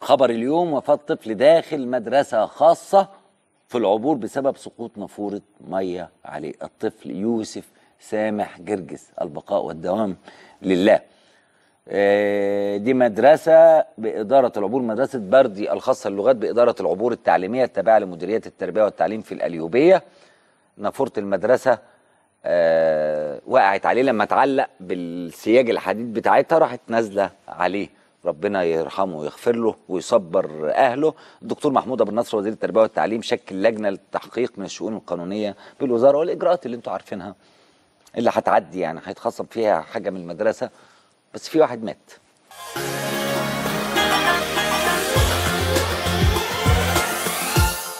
خبر اليوم وفاة طفل داخل مدرسة خاصة في العبور بسبب سقوط نافورة مية عليه الطفل يوسف سامح جرجس البقاء والدوام لله آه، دي مدرسة بإدارة العبور مدرسة بردي الخاصة اللغات بإدارة العبور التعليمية التابعة لمديرية التربية والتعليم في الأليوبية نافورة المدرسة آه، وقعت عليه لما اتعلق بالسياج الحديد بتاعتها راحت نازلة عليه ربنا يرحمه ويغفر له ويصبر اهله الدكتور محمود ابو النصر وزير التربيه والتعليم شكل لجنه للتحقيق من الشؤون القانونيه بالوزاره والاجراءات اللي انتم عارفينها اللي هتعدي يعني هيتخصم فيها حاجه من المدرسه بس في واحد مات